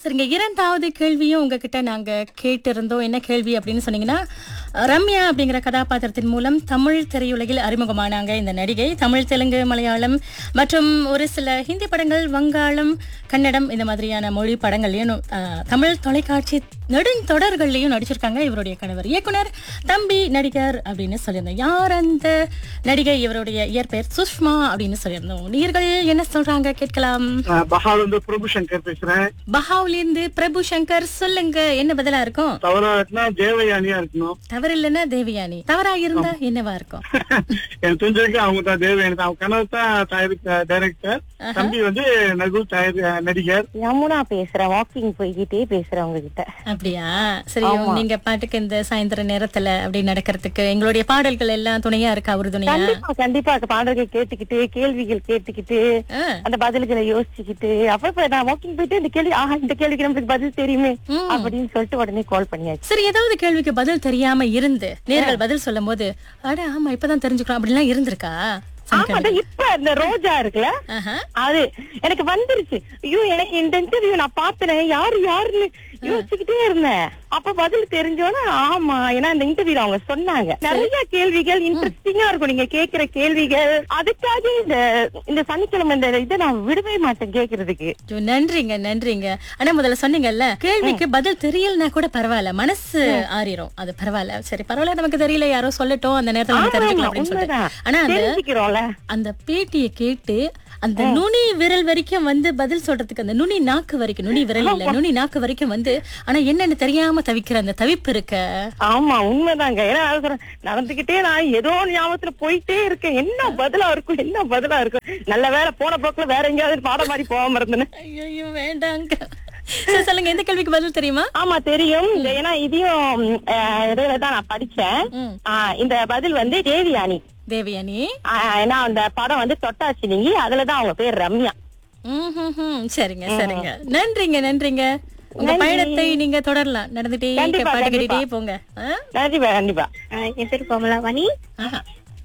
சரிங்க இரண்டாவது கேள்வியும் உங்ககிட்ட நாங்க கேட்டிருந்தோம் என்ன கேள்வி அப்படின்னு சொன்னீங்கன்னா ரம்யா அப்படிங்கிற கதாபாத்திரத்தின் மூலம் தமிழ் திரையுலகில் அறிமுகமானாங்க இந்த நடிகை தமிழ் தெலுங்கு மலையாளம் மற்றும் ஒரு சில ஹிந்தி படங்கள் வங்காளம் கன்னடம் இந்த மாதிரியான மொழி படங்கள்லயும் அஹ், தமிழ் தொலைக்காட்சி நெடுந்தொடர்கள்லயும் நடிச்சிருக்காங்க இவருடைய கணவர் இயக்குனர் தம்பி நடிகர் அப்படின்னு சொல்லியிருந்தோம் யார் அந்த நடிகை இவருடைய இயற்பெயர் சுஷ்மா அப்படின்னு சொல்லியிருந்தோம் நீர்கள் என்ன சொல்றாங்க கேட்கலாம் பஹால் வந்து பிரபு சங்கர் பேசுறேன் பஹாவ்லேருந்து பிரபு சங்கர் சொல்லுங்க என்ன பதிலா இருக்கும் தவறா இருக்குன்னா தேவயானியா இருக்கணும் தவறு இல்லைன்னா தேவயானி தவறா இருந்தா என்னவா இருக்கும் எனக்கு தெரிஞ்ச வரைக்கும் அவங்க தான் தேவயானி தான் அவங்க கணவர் தான் டைரக்டர் தம்பி வந்து நகுல் தயாரி நடிகர் யமுனா பேசுறேன் வாக்கிங் போய்கிட்டே பேசுறேன் உங்ககிட்ட அப்படியா சரி நீங்க பாட்டுக்கு இந்த சாயந்தர நேரத்துல அப்படி நடக்கிறதுக்கு எங்களுடைய பாடல்கள் எல்லாம் துணையா இருக்கா ஒரு துணையா கண்டிப்பா கண்டிப்பா பாடல்கள் கேட்டுக்கிட்டு கேள்விகள் கேட்டுக்கிட்டு ஆ, அந்த பதில்களை யோசிச்சுக்கிட்டு அப்ப இப்ப நான் வாக்கிங் போயிட்டு இந்த கேள்வி ஆஹா இந்த கேள்விக்கு நம்மளுக்கு பதில் தெரியுமே ம். அப்படின்னு சொல்லிட்டு உடனே கால் பண்ணியாச்சு சரி ஏதாவது கேள்விக்கு பதில் தெரியாம இருந்து நேர்கள் பதில் சொல்லும் போது அட ஆமா இப்பதான் தெரிஞ்சுக்கிறோம் அப்படிலாம் இருந்திருக்கா ஆமா அதான் இப்ப இந்த ரோஜா இருக்குல்ல ஆஹா. அது எனக்கு வந்துருச்சு ஐயோ எனக்கு இந்த இன்டர்வியூ நான் பார்த்தேன் யாரு யாருன்னு யோசிச்சுக்கிட்டே இருந்தேன் அப்ப பதில் தெரிஞ்சோன்னா ஆமா ஏன்னா இந்த இன்டர்வியூ அவங்க சொன்னாங்க நிறைய கேள்விகள் இன்ட்ரெஸ்டிங்கா இருக்கும் நீங்க கேக்குற கேள்விகள் அதுக்காக இந்த இந்த சனிக்கிழமை இந்த இதை நான் விடவே மாட்டேன் கேக்குறதுக்கு ஐயோ, நன்றிங்க நன்றிங்க ஆனா முதல்ல சொன்னீங்கல்ல கேள்விக்கு பதில் தெரியலனா கூட பரவாயில்ல மனசு ஆறிரும் அது பரவாயில்ல சரி பரவாயில்ல நமக்கு தெரியல யாரோ சொல்லட்டும் அந்த நேரத்துல நம்ம ஆமா, தெரிஞ்சுக்கலாம் அப்படின்னு சொல்லிட்டு உண்மைதான். ஆனா அந்த தெரிஞ்சுக்கிறோம்ல அந்த பேட்டியை கேட்டு அந்த நுனி விரல் வரைக்கும் வந்து பதில் சொல்றதுக்கு அந்த நுனி நாக்கு வரைக்கும் நுனி விரல் இல்ல நுனி நாக்கு வரைக்கும் வந்து ஆனா என்னன்னு தெரியாம தவிக்கிற அந்த தவிப்பு இருக்க ஆமா உண்மைதாங்க ஏன்னா அது சொல்றேன், நடந்துகிட்டே நான் ஏதோ ஒரு ஞாபகத்துல போயிட்டே இருக்கேன் என்ன பதிலா இருக்கும் என்ன பதிலா இருக்கும் நல்ல வேலை போன போக்குல வேற எங்கேயாவது பாடம் மாதிரி போகாம இருந்தேன் ஐயோ வேண்டாங்க சரி, சொல்லுங்க எந்த கேள்விக்கு பதில் தெரியுமா ஆமா தெரியும் இந்த ஏன்னா இதையும் அஹ், இடையில தான் நான் படிச்சேன் ம். ஆஹ், இந்த பதில் வந்து தேவியானி தேவயானி ஆஹ், ஏன்னா அந்த படம் வந்து தொட்டாச்சி நீங்கி அதுலதான் அவங்க பேர் ரம்யா ம்ஹும்ஹும். சரிங்க சரிங்க நன்றிங்க நன்றிங்க உங்க பயணத்தை நீங்க தொடரலாம் நடந்துட்டே கண்டிப்பா, பாட்டு கண்டிப்பா. கேட்டுட்டே போங்க ஆ? கண்டிப்பா கண்டிப்பா என் பேர் கோமலாவாணி ஆஹா.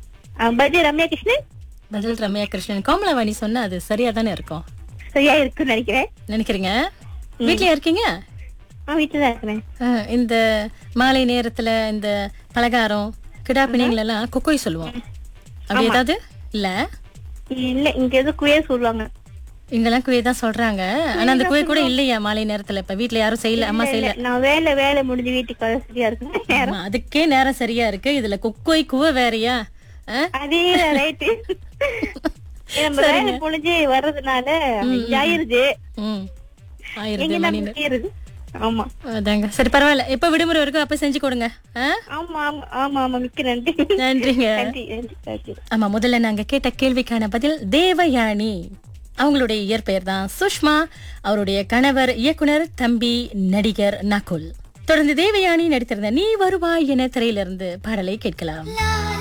பஜ்ஜி ரம்யா கிருஷ்ணன் பதில் ரம்யா கிருஷ்ணன் கோமலவாணி சொன்னா அது சரியா தானே இருக்கும் சரியா இருக்குன்னு நினைக்கிறேன் நினைக்கிறீங்க வீட்லயா இருக்கீங்க நான் வீட்டுல தான் இருக்கிறேன் ஆ, இந்த மாலை நேரத்துல இந்த பலகாரம் கிடாப்பினிங்கள் எல்லாம் குக்கோய் சொல்லுவோம் அப்படி ஏதாவது இல்ல இல்ல இங்க ஏதோ குயே சொல்லுவாங்க இங்கெல்லாம் குவே தான் சொல்றாங்க ஆனா அந்த குவே கூட இல்லையா மாலை நேரத்துல இப்ப வீட்ல யாரும் செய்யல அம்மா செய்யல நான் வேலை வேலை முடிஞ்சு வீட்டுக்கு வர சரியா இருக்கு ஆமா, அதுக்கே நேரம் சரியா இருக்கு இதுல குக்கோய் குவ வேறயா ஆ? அதே ரைட்டு நம்ம வேலை முடிஞ்சு வர்றதுனால ஆயிருது ம் ஆயிரத்தி எங்க மணி நம்ம செய்யறது ஆமா அதாங்க சரி பரவாயில்ல எப்ப விடுமுறை இருக்கோ அப்ப செஞ்சு கொடுங்க ஆ? ஆமா ஆமா ஆமா ஆமா மிக்க நன்றி நன்றிங்க நன்றி நன்றி நன்றி ஆமா முதல்ல நாங்க கேட்ட கேள்விக்கான பதில் தேவயானி அவங்களுடைய இயற்பெயர் தான் சுஷ்மா அவருடைய கணவர் இயக்குனர் தம்பி நடிகர் நகுல் தொடர்ந்து தேவயானி நடித்திருந்த நீ வருவாய் என திரையிலிருந்து பாடலை கேட்கலாம்